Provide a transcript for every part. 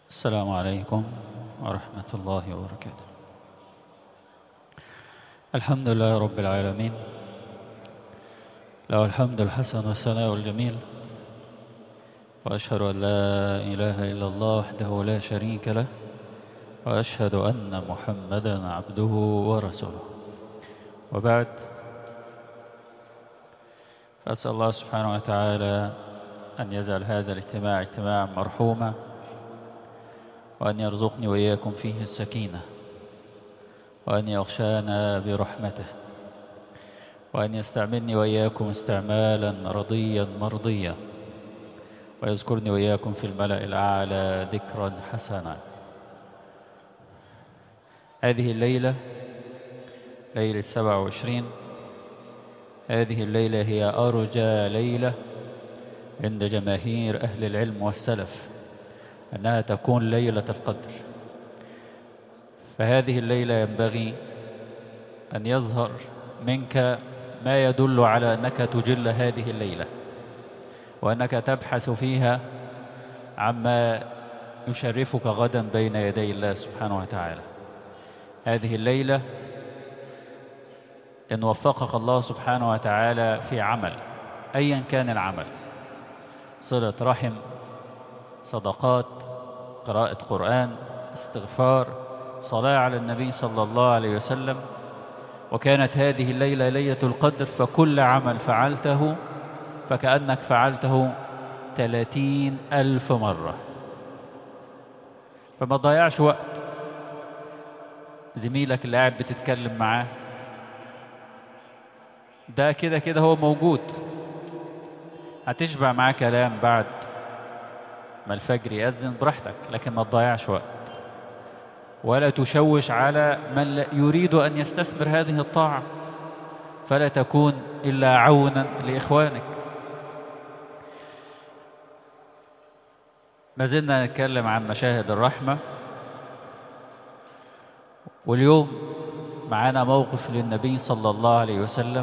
السلام عليكم ورحمة الله وبركاته الحمد لله رب العالمين له الحمد الحسن والثناء الجميل وأشهد أن لا إله إلا الله وحده لا شريك له وأشهد أن محمدا عبده ورسوله وبعد فأسأل الله سبحانه وتعالى أن يجعل هذا الاجتماع اجتماعا مرحوما وأن يرزقني وإياكم فيه السكينة وأن يغشانا برحمته وأن يستعملني وإياكم استعمالا رضيا مرضيا ويذكرني وإياكم في الملأ الأعلى ذكرا حسنا هذه الليلة ليلة 27 هذه الليلة هي أرجى ليلة عند جماهير أهل العلم والسلف أنها تكون ليلة القدر فهذه الليلة ينبغي أن يظهر منك ما يدل على أنك تجل هذه الليلة وأنك تبحث فيها عما يشرفك غدا بين يدي الله سبحانه وتعالى هذه الليلة إن وفقك الله سبحانه وتعالى في عمل أيا كان العمل صلة رحم صدقات قراءة قرآن استغفار صلاة على النبي صلى الله عليه وسلم وكانت هذه الليلة ليلة القدر فكل عمل فعلته فكأنك فعلته ثلاثين ألف مرة فما تضيعش وقت زميلك اللي قاعد بتتكلم معاه ده كده كده هو موجود هتشبع معاه كلام بعد ما الفجر يأذن براحتك لكن ما تضيعش وقت ولا تشوش على من يريد أن يستثمر هذه الطاعة فلا تكون إلا عونا لإخوانك ما زلنا نتكلم عن مشاهد الرحمة واليوم معانا موقف للنبي صلى الله عليه وسلم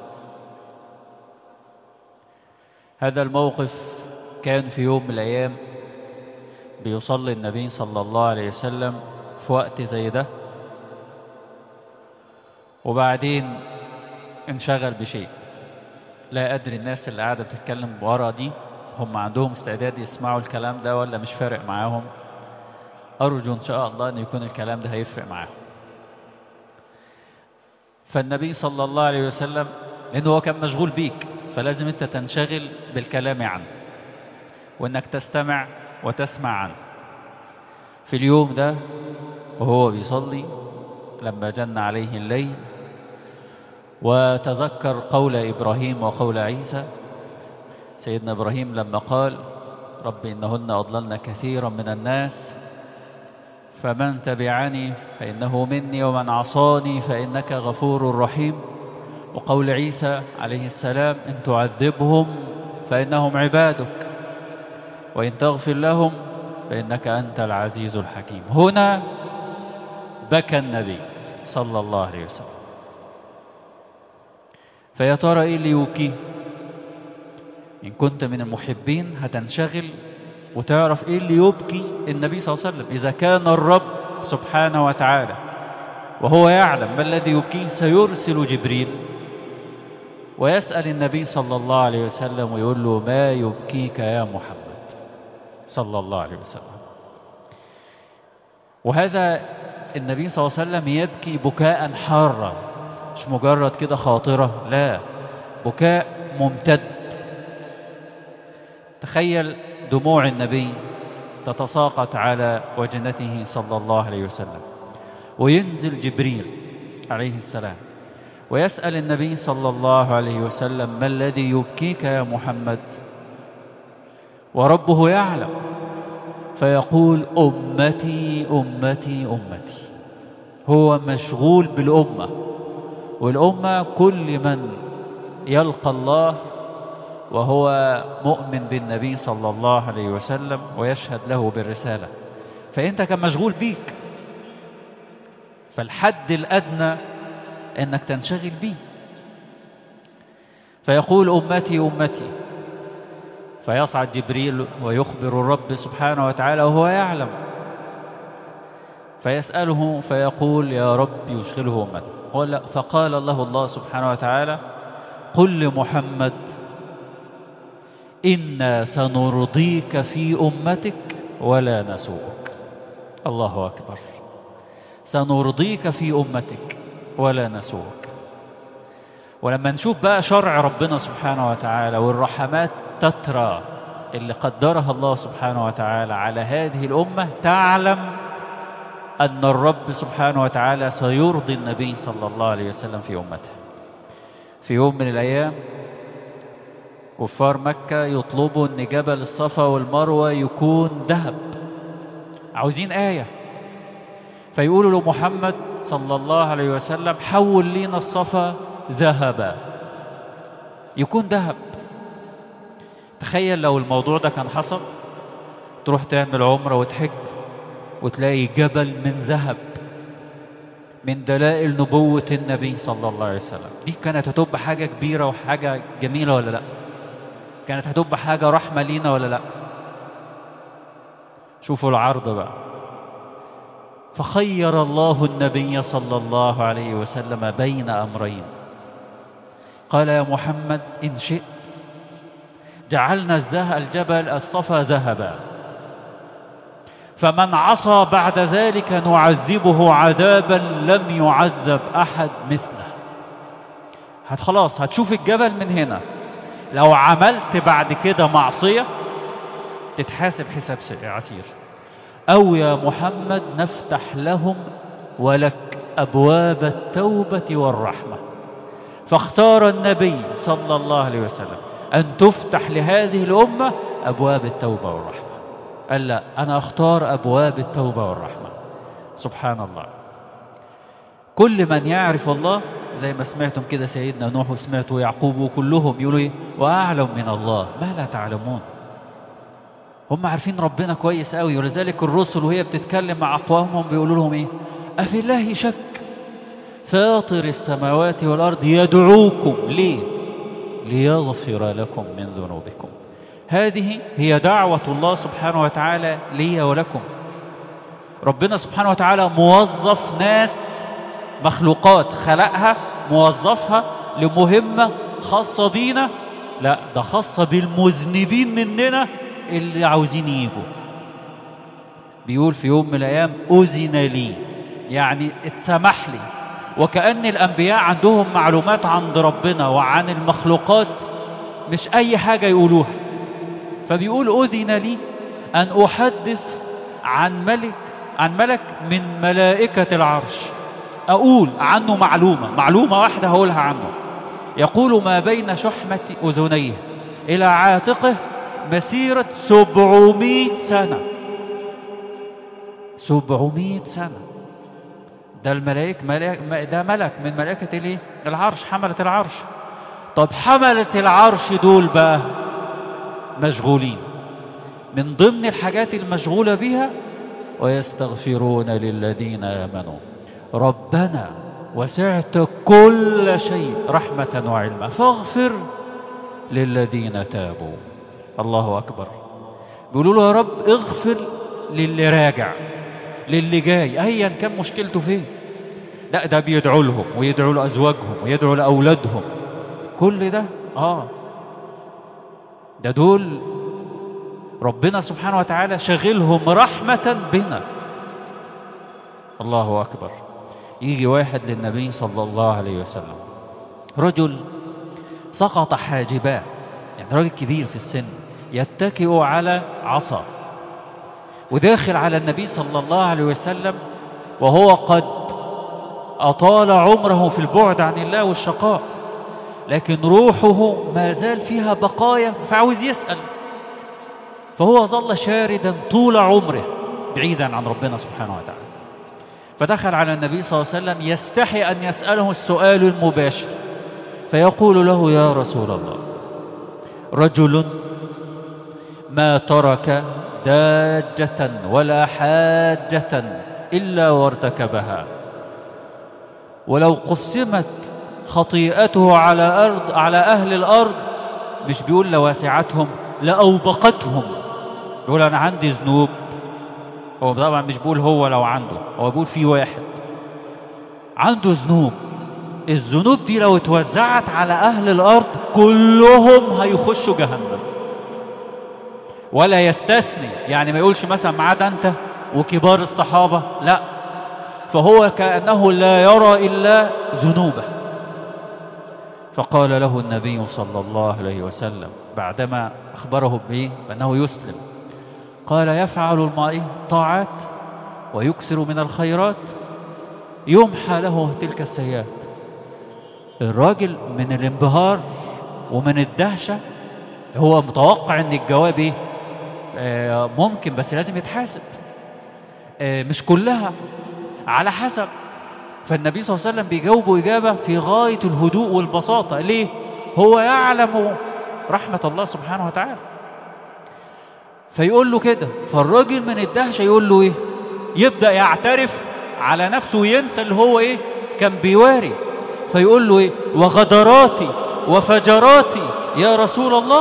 هذا الموقف كان في يوم من الأيام بيصلي النبي صلى الله عليه وسلم في وقت زي ده وبعدين انشغل بشيء لا أدري الناس اللي قاعدة بتتكلم ورا دي هم عندهم استعداد يسمعوا الكلام ده ولا مش فارق معاهم أرجو إن شاء الله أن يكون الكلام ده هيفرق معاهم فالنبي صلى الله عليه وسلم لأنه هو كان مشغول بيك فلازم أنت تنشغل بالكلام عنه وأنك تستمع وتسمع عنه في اليوم ده وهو بيصلي لما جن عليه الليل وتذكر قول إبراهيم وقول عيسى سيدنا إبراهيم لما قال رب إنهن أضللن كثيرا من الناس فمن تبعني فإنه مني ومن عصاني فإنك غفور رحيم وقول عيسى عليه السلام إن تعذبهم فإنهم عبادك وإن تغفر لهم فإنك أنت العزيز الحكيم هنا بكى النبي صلى الله عليه وسلم فيا ترى إيه اللي يوكيه إن كنت من المحبين هتنشغل وتعرف إيه اللي يبكي النبي صلى الله عليه وسلم إذا كان الرب سبحانه وتعالى وهو يعلم ما الذي يبكيه سيرسل جبريل ويسأل النبي صلى الله عليه وسلم ويقول له ما يبكيك يا محمد صلى الله عليه وسلم وهذا النبي صلى الله عليه وسلم يبكي بكاء حارا مش مجرد كده خاطرة لا بكاء ممتد تخيل دموع النبي تتساقط على وجنته صلى الله عليه وسلم وينزل جبريل عليه السلام ويسأل النبي صلى الله عليه وسلم ما الذي يبكيك يا محمد وربه يعلم فيقول أمتي أمتي أمتي هو مشغول بالأمة والأمة كل من يلقى الله وهو مؤمن بالنبي صلى الله عليه وسلم ويشهد له بالرسالة فأنت كان مشغول بيك فالحد الأدنى أنك تنشغل بيه فيقول أمتي أمتي فيصعد جبريل ويخبر الرب سبحانه وتعالى وهو يعلم فيسأله فيقول يا رب يشغله أمته قال فقال الله الله سبحانه وتعالى قل لمحمد إنا سنرضيك في أمتك ولا نسوءك الله أكبر سنرضيك في أمتك ولا نسوءك ولما نشوف بقى شرع ربنا سبحانه وتعالى والرحمات تترى اللي قدرها الله سبحانه وتعالى على هذه الأمة تعلم أن الرب سبحانه وتعالى سيرضي النبي صلى الله عليه وسلم في أمته في يوم من الأيام كفار مكة يطلبوا أن جبل الصفا والمروة يكون ذهب عاوزين آية فيقولوا لمحمد صلى الله عليه وسلم حول لنا الصفا ذهبا يكون ذهب تخيل لو الموضوع ده كان حصل تروح تعمل عمرة وتحج وتلاقي جبل من ذهب من دلائل نبوة النبي صلى الله عليه وسلم دي كانت هتبقى حاجة كبيرة وحاجة جميلة ولا لا كانت هتبقى حاجة رحمة لينا ولا لا شوفوا العرض بقى فخير الله النبي صلى الله عليه وسلم بين أمرين قال يا محمد إن شئت جعلنا الذهب الجبل الصفا ذهبا فمن عصى بعد ذلك نعذبه عذابا لم يعذب أحد مثله هت خلاص هتشوف الجبل من هنا لو عملت بعد كده معصية تتحاسب حساب عسير أو يا محمد نفتح لهم ولك أبواب التوبة والرحمة فاختار النبي صلى الله عليه وسلم أن تفتح لهذه الأمة أبواب التوبة والرحمة قال لا أنا أختار أبواب التوبة والرحمة سبحان الله كل من يعرف الله زي ما سمعتم كده سيدنا نوح وسمعتوا يعقوب وكلهم يقولوا ايه وأعلم من الله ما لا تعلمون هم عارفين ربنا كويس قوي ولذلك الرسل وهي بتتكلم مع أقوامهم بيقولوا لهم ايه أفي الله شك فاطر السماوات والأرض يدعوكم ليه ليغفر لكم من ذنوبكم هذه هي دعوة الله سبحانه وتعالى لي ولكم ربنا سبحانه وتعالى موظف ناس مخلوقات خلقها موظفها لمهمة خاصة بينا لا ده خاصة بالمذنبين مننا اللي عاوزين يجوا بيقول في يوم من الأيام أذن لي يعني اتسمح لي وكأن الأنبياء عندهم معلومات عند ربنا وعن المخلوقات مش أي حاجة يقولوها فبيقول أذن لي أن أحدث عن ملك عن ملك من ملائكة العرش أقول عنه معلومة معلومة واحدة هقولها عنه يقول ما بين شحمة أذنيه إلى عاتقه مسيرة سبعمائة سنة سبعمائة سنة ده الملائك ملاك ده ملك من ملائكة الايه العرش حملة العرش طب حملة العرش دول بقى مشغولين من ضمن الحاجات المشغولة بها ويستغفرون للذين آمنوا ربنا وسعت كل شيء رحمة وعلما فاغفر للذين تابوا الله أكبر بيقولوا له يا رب اغفر للي راجع للي جاي ايا كان مشكلته فين لا ده بيدعو لهم ويدعو لأزواجهم ويدعو لأولادهم كل ده اه ده دول ربنا سبحانه وتعالى شغلهم رحمة بنا الله أكبر يجي واحد للنبي صلى الله عليه وسلم رجل سقط حاجباه يعني راجل كبير في السن يتكئ على عصا وداخل على النبي صلى الله عليه وسلم وهو قد أطال عمره في البعد عن الله والشقاء لكن روحه ما زال فيها بقايا فعاوز يسأل فهو ظل شاردا طول عمره بعيدا عن ربنا سبحانه وتعالى فدخل على النبي صلى الله عليه وسلم يستحي أن يسأله السؤال المباشر فيقول له يا رسول الله رجل ما ترك داجة ولا حاجة إلا وارتكبها ولو قسمت خطيئته على أرض على أهل الأرض مش بيقول لواسعتهم لأوبقتهم يقول أنا عندي ذنوب هو طبعا مش بيقول هو لو عنده هو بيقول في واحد عنده ذنوب الذنوب دي لو اتوزعت على أهل الأرض كلهم هيخشوا جهنم ولا يستثني يعني ما يقولش مثلا ما عدا أنت وكبار الصحابة لا فهو كأنه لا يرى إلا ذنوبه فقال له النبي صلى الله عليه وسلم بعدما أخبره به أنه يسلم قال يفعل الماء طاعات ويكثر من الخيرات يمحى له تلك السيئات الراجل من الانبهار ومن الدهشة هو متوقع ان الجواب ايه آه ممكن بس لازم يتحاسب آه مش كلها على حسب فالنبي صلى الله عليه وسلم بيجاوبه إجابة في غاية الهدوء والبساطة ليه هو يعلم رحمة الله سبحانه وتعالى فيقول له كده فالراجل من الدهشة يقول له ايه يبدأ يعترف على نفسه وينسى اللي هو ايه كان بيواري فيقول له ايه وغدراتي وفجراتي يا رسول الله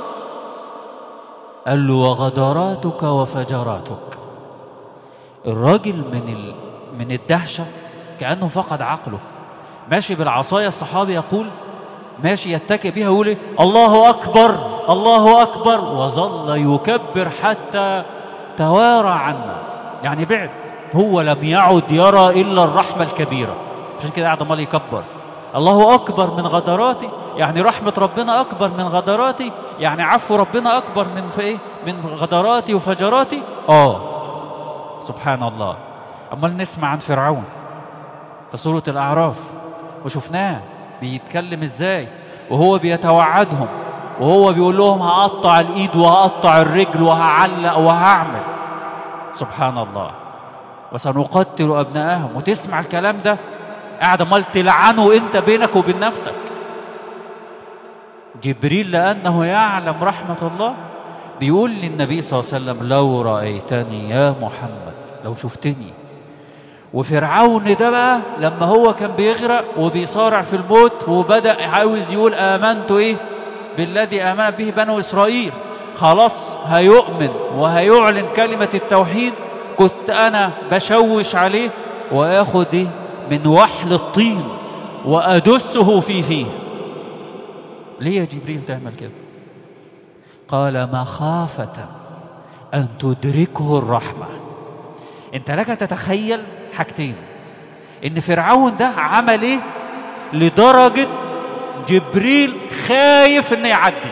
قال له وغدراتك وفجراتك الراجل من ال... من الدهشة كأنه فقد عقله ماشي بالعصاية الصحابي يقول ماشي يتكئ بها ويقول الله أكبر الله أكبر وظل يكبر حتى توارى عنا يعني بعد هو لم يعد يرى إلا الرحمة الكبيرة عشان كده قاعد امال يكبر الله أكبر من غدراتي يعني رحمة ربنا أكبر من غدراتي يعني عفو ربنا أكبر من في إيه من غدراتي وفجراتي آه سبحان الله أمال نسمع عن فرعون في سورة الأعراف وشفناه بيتكلم إزاي وهو بيتوعدهم وهو بيقول لهم هقطع الإيد وهقطع الرجل وهعلق وهعمل سبحان الله وسنقتل أبنائهم وتسمع الكلام ده قاعد امال تلعنه انت بينك وبين نفسك جبريل لأنه يعلم رحمة الله بيقول للنبي صلى الله عليه وسلم لو رأيتني يا محمد لو شفتني وفرعون ده بقى لما هو كان بيغرق وبيصارع في الموت وبدأ عاوز يقول آمنت إيه بالذي آمن به بنو إسرائيل خلاص هيؤمن وهيعلن كلمة التوحيد كنت أنا بشوش عليه وآخد إيه من وحل الطين وأدسه في فيه ليه يا جبريل تعمل كده قال مخافة أن تدركه الرحمة انت لك تتخيل حاجتين ان فرعون ده عمل ايه لدرجة جبريل خايف انه يعدي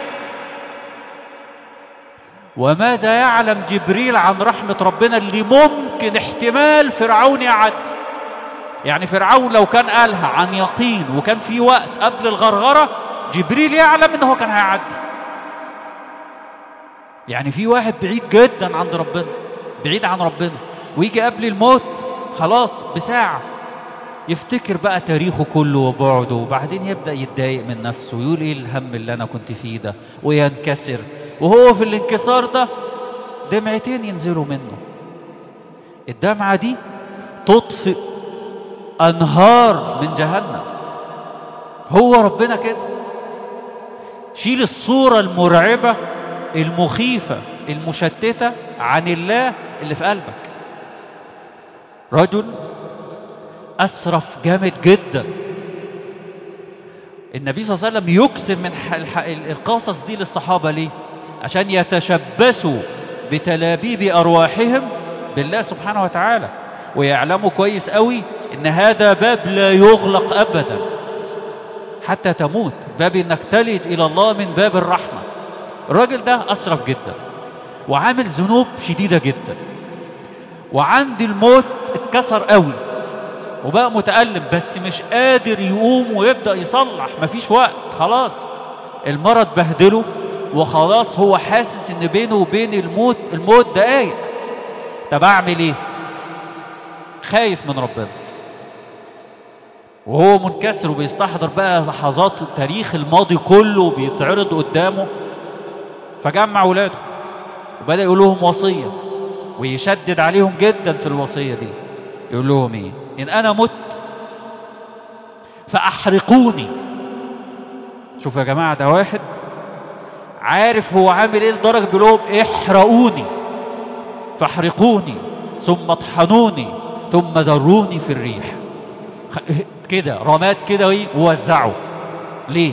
وماذا يعلم جبريل عن رحمة ربنا اللي ممكن احتمال فرعون يعدي يعني فرعون لو كان قالها عن يقين وكان في وقت قبل الغرغرة جبريل يعلم انه كان هيعدي يعني في واحد بعيد جدا عند ربنا بعيد عن ربنا ويجي قبل الموت خلاص بساعة يفتكر بقى تاريخه كله وبعده وبعدين يبدأ يتضايق من نفسه ويقول ايه الهم اللي انا كنت فيه ده وينكسر وهو في الانكسار ده دمعتين ينزلوا منه الدمعة دي تطفئ أنهار من جهنم هو ربنا كده شيل الصورة المرعبة المخيفة المشتتة عن الله اللي في قلبك رجل أسرف جامد جدا النبي صلى الله عليه وسلم يكسر من القصص دي للصحابة ليه عشان يتشبثوا بتلابيب أرواحهم بالله سبحانه وتعالى ويعلموا كويس قوي ان هذا باب لا يغلق ابدا حتى تموت باب انك تلج الى الله من باب الرحمة الراجل ده اسرف جدا وعامل ذنوب شديدة جدا وعند الموت اتكسر قوي وبقى متألم بس مش قادر يقوم ويبدأ يصلح مفيش وقت خلاص المرض بهدله وخلاص هو حاسس ان بينه وبين الموت الموت دقايق طب اعمل ايه خايف من ربنا وهو منكسر وبيستحضر بقى لحظات التاريخ الماضي كله بيتعرض قدامه فجمع ولاده وبدأ يقول لهم وصية ويشدد عليهم جدا في الوصية دي يقول لهم ايه ان انا مت فاحرقوني شوف يا جماعة ده واحد عارف هو عامل ايه لدرجة بيقول لهم احرقوني فاحرقوني ثم طحنوني ثم ذروني في الريح كده رماد كده ايه ووزعوا ليه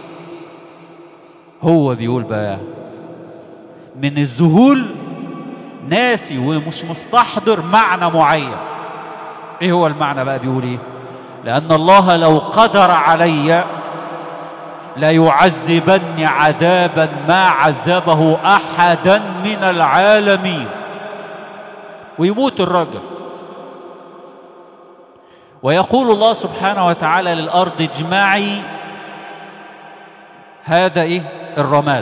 هو بيقول بقى من الذهول ناسي ومش مستحضر معنى معين ايه هو المعنى بقى بيقول ايه لان الله لو قدر علي لا يعذبني عذابا ما عذبه احدا من العالمين ويموت الرجل ويقول الله سبحانه وتعالى للارض اجمعي هذا ايه الرماد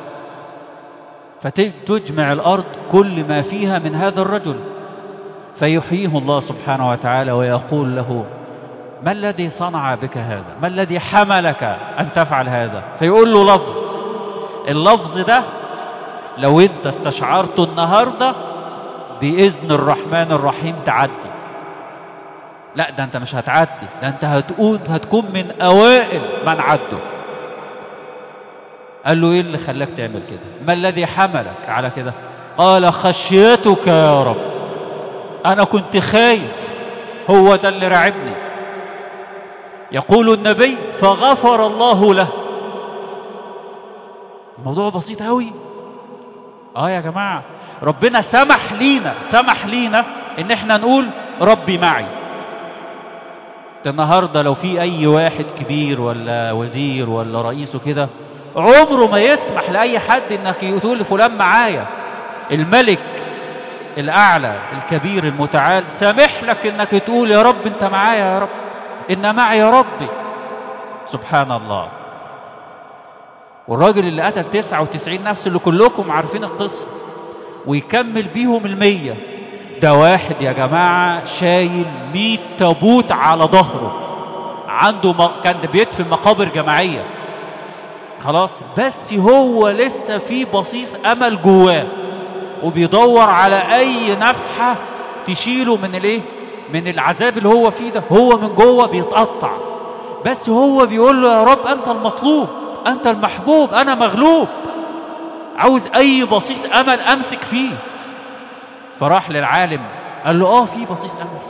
فتجمع الارض كل ما فيها من هذا الرجل فيحييه الله سبحانه وتعالى ويقول له ما الذي صنع بك هذا ما الذي حملك أن تفعل هذا فيقول له لفظ اللفظ ده لو انت استشعرته النهاردة بإذن الرحمن الرحيم تعدي لا ده انت مش هتعدي ده انت هتقول هتكون من أوائل من عدوا قال له ايه اللي خلاك تعمل كده ما الذي حملك على كده قال خشيتك يا رب انا كنت خايف هو ده اللي راعبني يقول النبي فغفر الله له الموضوع بسيط قوي اه يا جماعة ربنا سمح لينا سمح لينا ان احنا نقول ربي معي النهاردة لو في اي واحد كبير ولا وزير ولا رئيسه كده عمره ما يسمح لأي حد انك تقول لفلان معايا الملك الاعلى الكبير المتعال سامح لك انك تقول يا رب انت معايا يا رب إن معي ربي سبحان الله والراجل اللي قتل 99 نفس اللي كلكم عارفين القصة ويكمل بيهم المية ده واحد يا جماعة شايل 100 تابوت على ظهره عنده م... كان بيدفن مقابر جماعية خلاص بس هو لسه في بصيص أمل جواه وبيدور على أي نفحة تشيله من الايه من العذاب اللي هو فيه ده هو من جوه بيتقطع بس هو بيقول له يا رب أنت المطلوب أنت المحبوب أنا مغلوب عاوز أي بصيص أمل أمسك فيه فراح للعالم قال له آه في بصيص أمل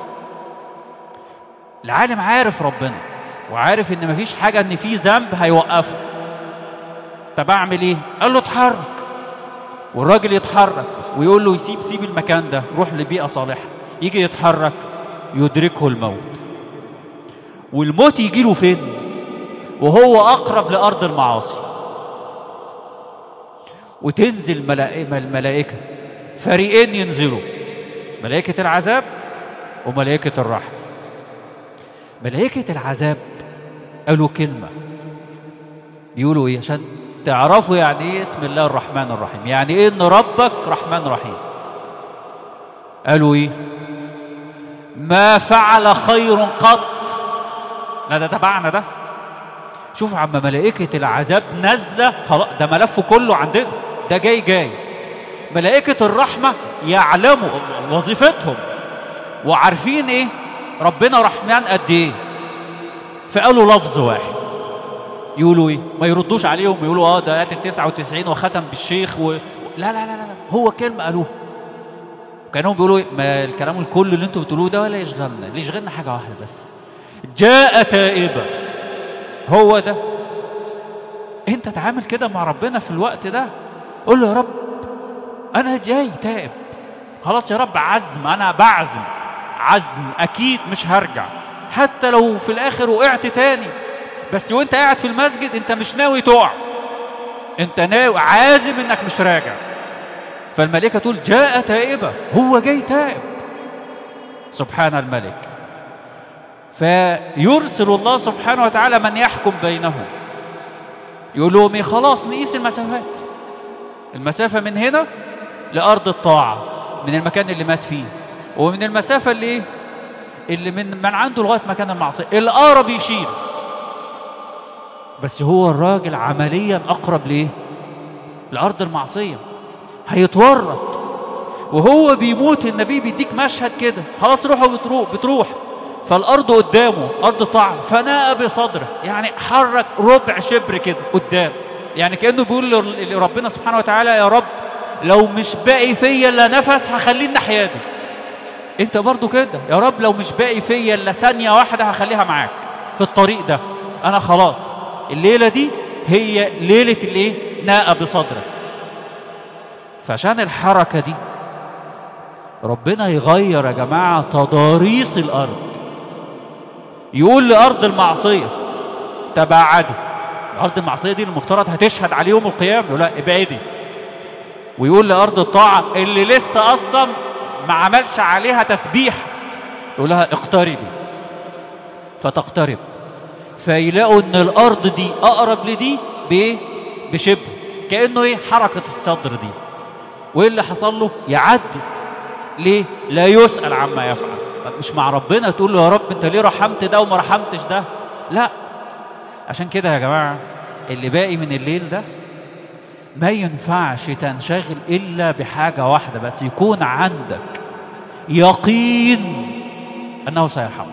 العالم عارف ربنا وعارف إن مفيش حاجة إن في ذنب هيوقفه طب أعمل إيه؟ قال له اتحرك والراجل يتحرك ويقول له يسيب سيب المكان ده روح لبيئة صالحة يجي يتحرك يدركه الموت والموت يجي له فين وهو أقرب لأرض المعاصي وتنزل الملائكة فريقين ينزلوا ملائكة العذاب وملائكة الرحمة ملائكة العذاب قالوا كلمة بيقولوا ايه عشان تعرفوا يعني ايه اسم الله الرحمن الرحيم يعني ايه ان ربك رحمن رحيم قالوا ايه ما فعل خير قط لا ده تبعنا ده شوف عم ملائكة العذاب نازلة خلاص ده ملفه كله عندنا ده جاي جاي ملائكة الرحمة يعلموا وظيفتهم وعارفين ايه ربنا رحمن قد ايه فقالوا لفظ واحد يقولوا ايه ما يردوش عليهم يقولوا اه ده قاتل 99 وختم بالشيخ و... لا لا لا لا هو كلمة قالوها كانوا بيقولوا ايه ما الكلام الكل اللي انتوا بتقولوه ده ولا يشغلنا اللي يشغلنا حاجة واحدة بس جاء تائبا هو ده انت تعامل كده مع ربنا في الوقت ده قول له يا رب انا جاي تائب خلاص يا رب عزم انا بعزم عزم اكيد مش هرجع حتى لو في الاخر وقعت تاني بس وانت قاعد في المسجد انت مش ناوي تقع انت ناوي عازم انك مش راجع فالملائكة تقول جاء تائبة هو جاي تائب سبحان الملك فيرسل الله سبحانه وتعالى من يحكم بينهم يقول لهم ايه خلاص نقيس المسافات المسافة من هنا لأرض الطاعة من المكان اللي مات فيه ومن المسافة اللي ايه اللي من من عنده لغاية مكان المعصية الأقرب يشيل بس هو الراجل عمليا أقرب ليه لأرض المعصية هيتورط وهو بيموت النبي بيديك مشهد كده خلاص روحه بتروح بتروح فالأرض قدامه أرض طعم فناء بصدره يعني حرك ربع شبر كده قدام يعني كأنه بيقول لربنا سبحانه وتعالى يا رب لو مش باقي فيا إلا نفس هخليه الناحية دي انت برضو كده يا رب لو مش باقي فيا الا ثانية واحدة هخليها معاك في الطريق ده انا خلاص الليلة دي هي ليلة الايه ناء بصدرك فعشان الحركة دي ربنا يغير يا جماعة تضاريس الأرض يقول لأرض المعصية تباعدي أرض المعصية دي المفترض هتشهد عليه يوم القيامة يقول لا ابعدي ويقول لأرض الطاعة اللي لسه أصلا ما عملش عليها تسبيح يقول لها اقتربي فتقترب فيلاقوا ان الارض دي اقرب لدي بايه بشبه كانه ايه حركه الصدر دي وايه اللي حصل له يعدي ليه لا يسال عما يفعل مش مع ربنا تقول له يا رب انت ليه رحمت ده وما رحمتش ده لا عشان كده يا جماعه اللي باقي من الليل ده ما ينفعش تنشغل الا بحاجه واحده بس يكون عندك يقين انه سيرحمك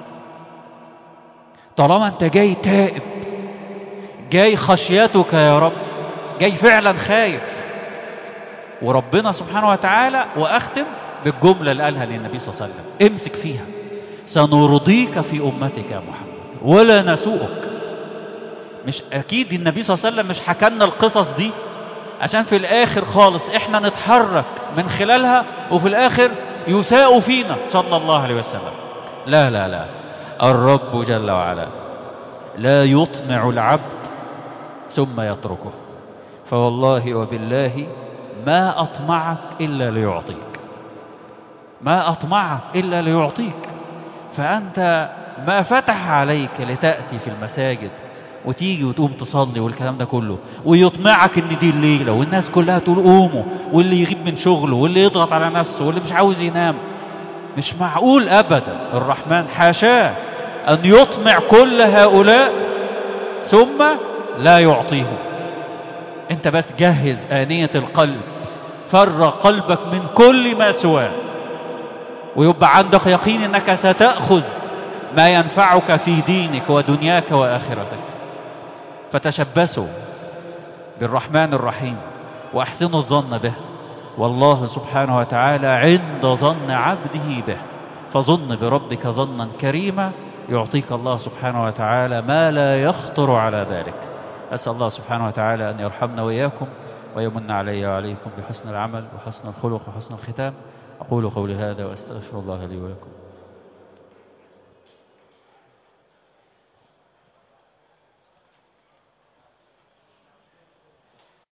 طالما انت جاي تائب جاي خشيتك يا رب جاي فعلا خايف وربنا سبحانه وتعالى واختم بالجمله اللي قالها للنبي صلى الله عليه وسلم امسك فيها سنرضيك في امتك يا محمد ولا نسوءك مش اكيد النبي صلى الله عليه وسلم مش حكى لنا القصص دي عشان في الاخر خالص احنا نتحرك من خلالها وفي الاخر يساء فينا صلى الله عليه وسلم لا لا لا الرب جل وعلا لا يطمع العبد ثم يتركه فوالله وبالله ما أطمعك إلا ليعطيك ما أطمعك إلا ليعطيك فأنت ما فتح عليك لتأتي في المساجد وتيجي وتقوم تصلي والكلام ده كله ويطمعك ان دي الليله والناس كلها تقول قوموا واللي يغيب من شغله واللي يضغط على نفسه واللي مش عاوز ينام مش معقول ابدا الرحمن حاشاه ان يطمع كل هؤلاء ثم لا يعطيهم انت بس جهز آنية القلب فرغ قلبك من كل ما سواه ويبقى عندك يقين انك ستأخذ ما ينفعك في دينك ودنياك وآخرتك فتشبثوا بالرحمن الرحيم وأحسنوا الظن به والله سبحانه وتعالى عند ظن عبده به فظن بربك ظنا كريما يعطيك الله سبحانه وتعالى ما لا يخطر على ذلك أسأل الله سبحانه وتعالى أن يرحمنا وإياكم ويمن علي وعليكم بحسن العمل وحسن الخلق وحسن الختام أقول قولي هذا وأستغفر الله لي ولكم